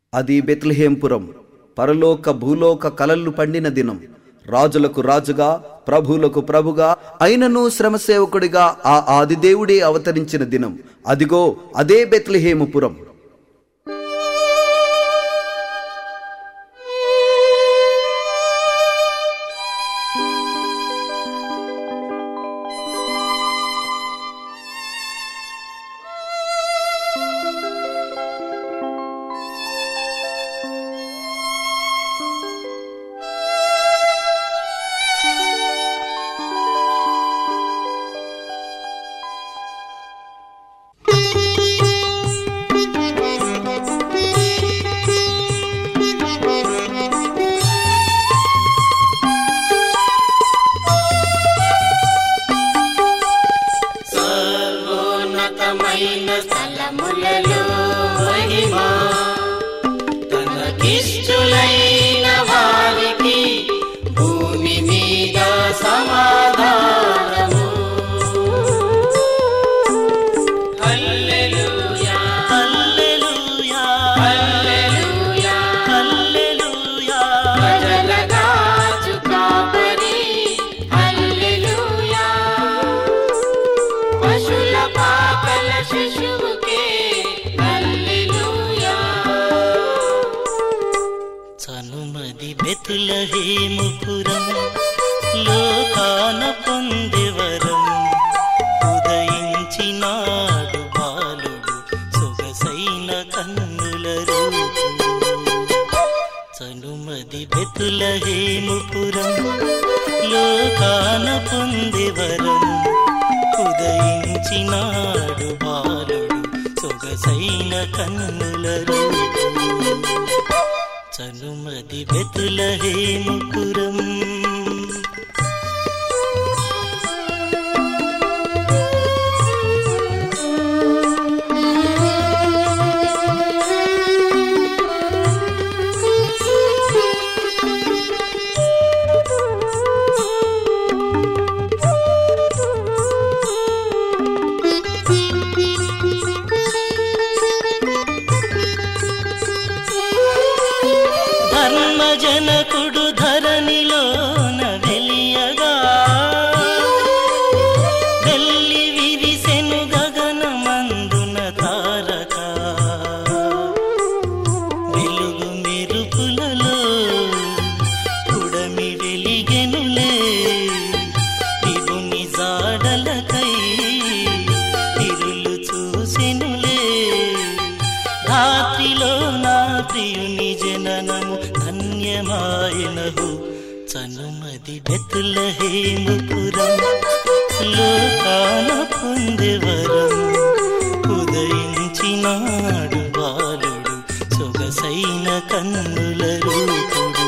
అది బెత్లహేంపురం పరలోక భూలోక కలళ్ళు పండిన దినం రాజులకు రాజుగా ప్రభువులకు ప్రభుగా అయినను శ్రమ సేవకుడిగా ఆ ఆదిదేవుడే అవతరించిన దినం అదిగో అదే బెత్లహేముపురం సర్వోన్నతమైన స్థలములలో మహిమ తనకిష్టులైన వారికి భూమి మీద సమాధానము హల్లెలూయా హల్లెలూయా హల్లెలూయా హల్లెలూయా ప్రజల రాజు కాపరి హల్లెలూయా పశుల పాపల శిశువుకే హల్లెలూయా చనుమది బెతులహేముపురం లోకాన పొందెవరం ఉదయించినాడు బాలుడు సొగసైన కన్నుల రూపు చనుమది బెతులహేముపురం లోకాన పొందెవరం ఉదయించినాడు బాలుడు సొగసైన కన్నుల రూపు చనుమది బెతులహేముపురం ధర్మజనకుడు ధరణిలోన వెలియగా వెళ్ళి విరిసెను గగనమందున తారక వెలుగు మెరుపులలో కుడమి వెలిగెనులే విభుని జాడలకై ఇరులు చూసెనులే రాత్రిలో నా ప్రియుని జననము ధన్యమాయనహు చనుమది బెతులహేముపురం లోకాన పొందెవరం ఉదయించినాడు బాలుడు సొగసైన కన్నుల రూపుడు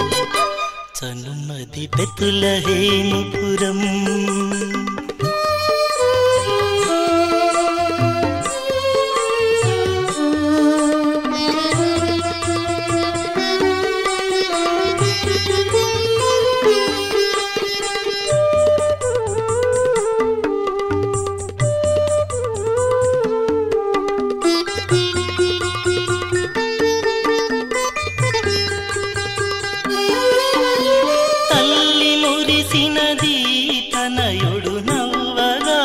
చనుమది బెతులహేముపురం తల్లి మురిసినది తనయుడు నవ్వగా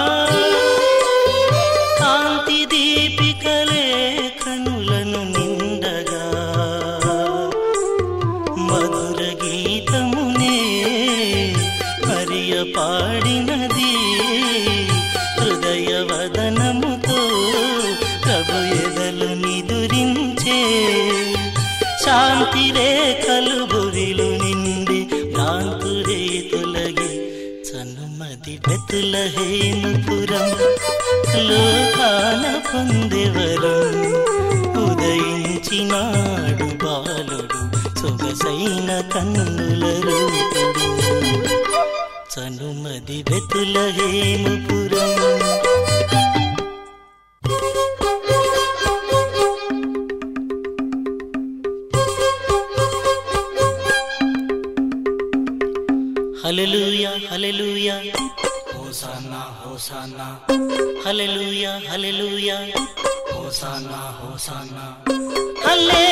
కాంతి దీపికలే కనులను నిండగా మధుర గీతమునే మరియ పాడినది హృదయ వదనముతో ప్రభు ఎదలు నిదురించే శాంతి రేఖలు భువిలు నిండి భ్రాంతుడే తొలగి చనుమది బెతులహేనుపురం లోకాన పొందెవరం ఉదయించినాడు బాలుడు సొగసైన కన్నుల రూపుడు చనుమది బెతులహేముపురం hallelujah hallelujah hosanna hosanna hallelujah hallelujah hosanna hosanna హల్లే